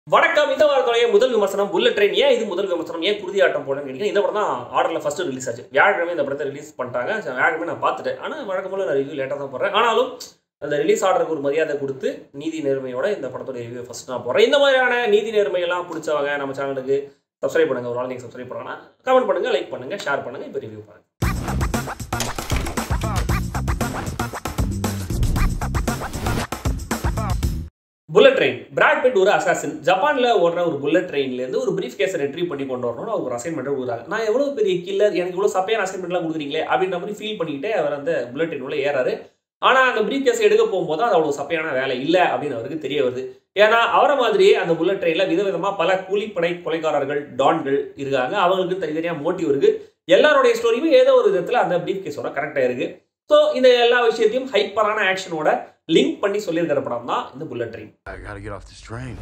வணக்கம் இந்த வாரத்துடைய முதல் விமர்சனம் புல்லட் ட்ரெயின் ஏன் இது முதல் விமர்சனம் ஏன் குருதி ஆட்டம் போடணும்னு கேட்டீங்கன்னா இந்த படம் தான் ஆர்டரில் ஃபர்ஸ்ட் ரிலீஸ் ஆச்சு வியாழக்கிழமை இந்த படத்தை ரிலீஸ் பண்ணிட்டாங்க சரி, வியாழக்கிழமை நான் பார்த்துட்டேன் ஆனால் வழக்கம் போல நான் ரிவ்யூ லேட்டாக தான் போடுறேன் ஆனாலும் அந்த ரிலீஸ் ஆர்டருக்கு ஒரு மரியாதை கொடுத்து நீதி நேர்மையோட இந்த படத்தோட ரிவ்யூ ஃபர்ஸ்ட் நான் போடுறேன் இந்த மாதிரியான நீதி நேர்மையெல்லாம் பிடிச்சவங்க நம்ம சேனலுக்கு சப்ஸ்கிரைப் பண்ணுங்க ஒரு ஆள் நீங்கள் சப்ஸ்கிரைப் பண்ணலாம் கமெண்ட் பண்ணுங்க லைக் பண்ணுங்க ஷேர் பண்ணுங்க இப்போ ரிவ்யூ பண்ணுங்க புல்லட் ட்ரெயின் பிராட் பிட் ஒரு அசாசின் ஜப்பான்ல ஓடுற ஒரு புல்லட் ட்ரெயின்ல இருந்து ஒரு பிரீஃப் கேஸை ரெட்ரீவ் பண்ணி கொண்டு வரணும்னு அவர் ஒரு அசைன்மெண்ட் கொடுக்குறாங்க நான் எவ்வளவு பெரிய கில்லர் எனக்கு இவ்வளவு சப்பையான அசைன்மெண்ட்லாம் கொடுக்குறீங்களே அப்படின்ற மாதிரி ஃபீல் பண்ணிக்கிட்டே அவர் அந்த புல்லட் ட்ரெயின் உள்ள ஏறாரு ஆனா அந்த பிரீஃப் கேஸ் எடுக்க போகும்போது அது அவ்வளவு சப்பையான வேலை இல்லை அப்படின்னு அவருக்கு தெரிய வருது ஏன்னா அவரை மாதிரியே அந்த புல்லட் ட்ரெயின்ல விதவிதமா பல கூலிப்படை கொலைகாரர்கள் டான்கள் இருக்காங்க அவங்களுக்கு தனித்தனியா மோட்டிவ் இருக்கு எல்லாருடைய ஸ்டோரியுமே ஏதோ ஒரு விதத்துல அந்த பிரீஃப் கேஸோட கரெக்டா இருக்கு ஸோ இந்த எல்லா விஷயத்தையும் ஹைப்பரான ஆக்ஷனோட லிங்க் பண்ணி சொல்லியிருக்கிற படம் தான் இந்த bullet train I gotta get off this train.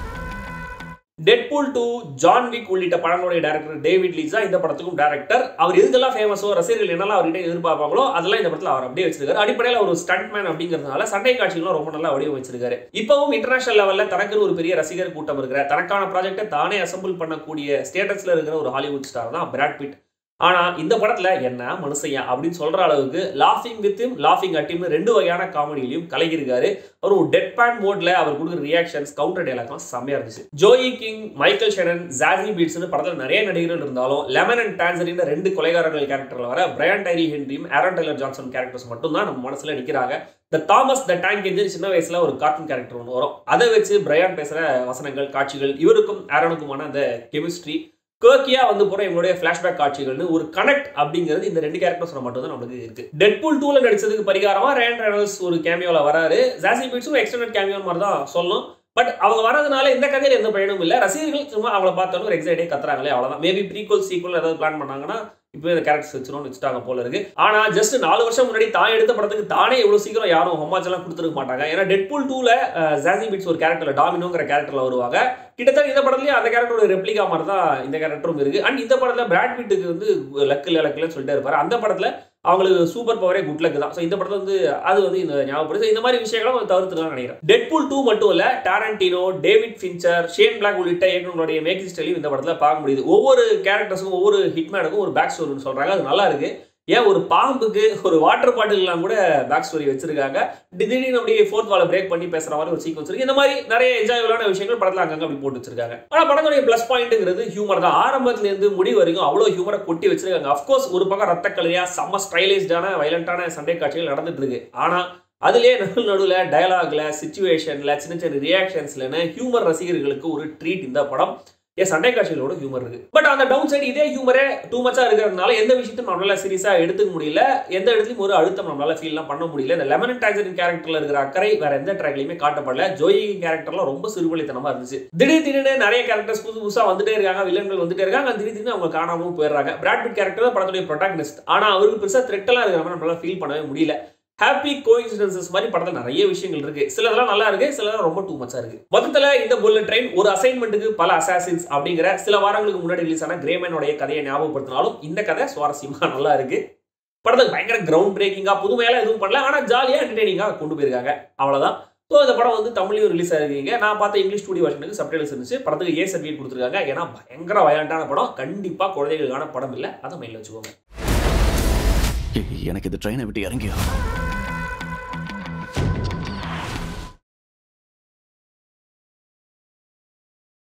Deadpool two John Wick உள்ளிட்ட படங்களுடைய டேரக்டர் டேவிட் லீஸ் தான் இந்த படத்துக்கும் டேரக்டர் அவர் எதுக்கெல்லாம் ஃபேமஸோ ரசிகர்கள் என்னெல்லாம் அவர்கிட்ட எதிர்பார்ப்பாங்களோ அதெல்லாம் இந்த படத்தில் அவர் அப்படியே வச்சிருக்காரு அடிப்படையில் ஒரு ஸ்டண்ட் மேன் அப்படிங்கிறதுனால சண்டை காட்சிகளும் ரொம்ப நல்லா வடிவமைச்சிருக்காரு இப்பவும் இன்டர்நேஷனல் லெவலில் தனக்குன்னு ஒரு பெரிய ரசிகர் கூட்டம் இருக்கிற தனக்கான ப்ராஜெக்டை தானே அசம்பிள் பண்ணக்கூடிய ஸ்டேட்டஸ்ல இருக்கிற ஒரு ஹாலிவுட் ஸ்டார் தான் பிராட் பிட் ஆனா இந்த படத்துல என்ன மனுஷையா அப்படின்னு சொல்ற அளவுக்கு லாஃபிங் வித் லாஃபிங் அட்டிம்னு ரெண்டு வகையான காமெடியிலையும் கலகிருக்காரு அவர் ஒரு டெட் பேன் மோட்ல அவர் கொடுக்குற ரியாக்ஷன்ஸ் கவுண்டர் டைலாக்லாம் செம்மையா இருந்துச்சு Joey King Michael Shannon Zazie பீட்ஸ்னு படத்துல நிறைய நடிகர்கள் இருந்தாலும் லெமன் அண்ட் டான்சரின் ரெண்டு கொலைகாரர்கள் கேரக்டர்ல வர பிரையன் டைரி ஹென்ரியும் ஆரன் டெய்லர் ஜான்சன் கேரக்டர்ஸ் மட்டும் தான் நம்ம மனசுல நிக்கிறாங்க the Thomas the tank engine சின்ன வயசுல ஒரு கார்ட்டூன் கேரக்டர் ஒன்று வரும் அதை வச்சு பிரையான் பேசுற வசனங்கள் காட்சிகள் இவருக்கும் ஆரனுக்குமான அந்த கெமிஸ்ட்ரி கேர்க்கியா வந்து போற இவங்களுடைய ஃபிளாஷ்பேக் காட்சிகள்னு ஒரு கனெக்ட் அப்படிங்கிறது இந்த ரெண்டு கேரக்டர்ஸ் மட்டும் தான் நம்மளுக்கு இருக்கு டெட்பூல் டூல நடிச்சதுக்கு பரிகாரமா ரேன் ரெனல்ஸ் ஒரு கேமியோல வராரு ஜாசி பீட்ஸும் எக்ஸ்டெண்டட் கேமியோ மாதிரி தான் சொல்லணும் பட் அவங்க வரதுனால இந்த கதையில எந்த பயனும் இல்லை ரசிகர்கள் சும்மா அவங்கள பார்த்தோன்னு ஒரு எக்ஸைட்டே கத்துறாங்களே அவ்வளவுதான் மேபி ப்ரீக்வல் சீக்வல் ஏதாவது பிளான் பண்ணாங்கன்னா இப்போ இந்த கேரக்டர்ஸ் வச்சிரும்னு வச்சுட்டாங்க போல இருக்கு ஆனா ஜஸ்ட் நாலு வருஷம் முன்னாடி தான் எடுத்த படத்துக்கு தானே இவ்வளவு சீக்கிரம் யாரும் ஹொமாச் எல்லாம் கொடுத்துருக்க மாட்டாங்க ஏன்னா டெட்பூல் டூல ஜாசி பீட்ஸ் ஒரு கேரக்டர்ல டாமினோங்கிற கேரக்டர்ல வருவாங்க கிட்டத்தட்ட இந்த படத்துலயும் அந்த கேரக்டரோட ரெப்ளிகா மாதிரி தான் இந்த கேரக்டரும் இருக்கு அண்ட் இந்த படத்துல பிராட் பிட்டுக்கு வந்து லக்கு இல்லை லக்குலன்னு சொல்லிட்டே இருப்பாரு அந்த படத்துல அவங்களுக்கு சூப்பர் பவரே குட் லக் தான் ஸோ இந்த படத்துல வந்து அது வந்து இந்த ஞாபகப்படுது இந்த மாதிரி விஷயங்களும் அவங்க தவிர்த்துக்கலாம் நினைக்கிறேன் டெட்பூல் டூ மட்டும் இல்ல Tarantino David Fincher Shane Black உள்ளிட்ட இயக்குனருடைய மேக்கிங் ஸ்டைலையும் இந்த படத்துல பார்க்க முடியுது ஒவ்வொரு கேரக்டர்ஸுக்கும் ஒவ்வொரு ஹிட்மேனுக்கும் ஒரு பேக் ஸ்டோரின்னு சொல்றாங்க அது நல்லா இருக்கு ஏன் ஒரு பாம்புக்கு ஒரு வாட்டர் பாட்டில்லாம் கூட பேக் ஸ்டோரி வச்சிருக்காங்க திடீர்னு அப்படியே ஃபோர்த் வாலை பிரேக் பண்ணி பேசுற மாதிரி ஒரு சீக்வன்ஸ் இருக்கு இந்த மாதிரி நிறைய என்ஜாயபிளான விஷயங்கள் படத்துல அங்கங்க அப்படி போட்டு வச்சிருக்காங்க ஆனா படத்துடைய பிளஸ் பாயிண்ட்ங்கிறது ஹியூமர் தான் ஆரம்பத்துல இருந்து முடி வரைக்கும் அவ்வளவு ஹியூமரை கொட்டி வச்சிருக்காங்க அஃப்கோர்ஸ் ஒரு பக்கம் ரத்த கலையா செம்ம ஸ்டைலைஸ்டான வைலண்டான சண்டை காட்சிகள் நடந்துட்டு இருக்கு ஆனா அதுலயே நடுவில் நடுவில் டயலாக்ல சுச்சுவேஷன்ல சின்ன சின்ன ரியாக்ஷன்ஸ்லன்னு ஹியூமர் ரசிகர்களுக்கு ஒரு ட்ரீட் இந்த படம் ஏன் சண்டை காட்சிகளோட ஹியூமர் இருக்கு பட் அந்த டவுன் சைடு இதே ஹியூமரே டூ மச்சா இருக்கிறதுனால எந்த விஷயத்தையும் நம்மளால சீரியஸா எடுத்துக்க முடியல எந்த இடத்துலயும் ஒரு அழுத்தம் நம்மளால ஃபீல்லாம் பண்ண முடியல இந்த லெமன் டாக்ஸரின் கேரக்டர்ல இருக்கிற அக்கறை வேற எந்த ட்ராக்லயுமே காட்டப்படல ஜோயி கேரக்டர்லாம் ரொம்ப சிறுபலித்தனமா இருந்துச்சு திடீர் திடீர்னு நிறைய கேரக்டர்ஸ் புதுசு புதுசா வந்துட்டே இருக்காங்க வில்லன்கள் வந்துட்டே இருக்காங்க திடீர் திடீர்னு அவங்க காணாமவும் போயிடுறாங்க பிராட் பிட் கேரக்டர் தான் படத்துடைய ப்ரொட்டாகனிஸ்ட் ஆனா அவருக்கு பெருசா த்ரெட்டெல்லாம் இருக்கிற மாதிரி நம்மளால ஃபீல் பண்ணவே முடியல ஹாப்பி கோயின்சிடன்சஸ் மாதிரி படத்துல நிறைய விஷயங்கள் இருக்கு சிலதெல்லாம் நல்லா இருக்கு சிலதெல்லாம் ரொம்ப டூ மச்சா இருக்கு மொத்தத்துல இந்த புல்லட் ட்ரெயின் ஒரு அசைன்மெண்ட்டுக்கு பல அசாசின்ஸ் அப்படிங்கிற சில வாரங்களுக்கு முன்னாடி ரிலீஸ் ஆன கிரேமேனோடைய கதையை ஞாபகப்படுத்தினாலும் இந்த கதை சுவாரஸ்யமா நல்லா இருக்கு படத்துக்கு பயங்கர கிரவுண்ட் பிரேக்கிங்கா புதுமையெல்லாம் எதுவும் பண்ணல ஆனா ஜாலியா என்டர்டெய்னிங்கா கொண்டு போயிருக்காங்க அவ்வளவுதான் ஸோ இந்த படம் வந்து தமிழ்லையும் ரிலீஸ் ஆகிருக்கீங்க நான் பார்த்த இங்கிலீஷ் ஸ்டூடியோ வருஷனுக்கு சப்டைல்ஸ் இருந்துச்சு படத்துக்கு ஏ சர்டிஃபிகேட் கொடுத்துருக்காங்க ஏன்னா பயங்கர வயலண்டான படம் கண்டிப்பா குழந்தைகளுக்கான படம் இல்லை அதை மைண்டில் வச்சுக்கோங்க எனக்கு இந்த ட்ரெயினை விட்டு இறங்கியா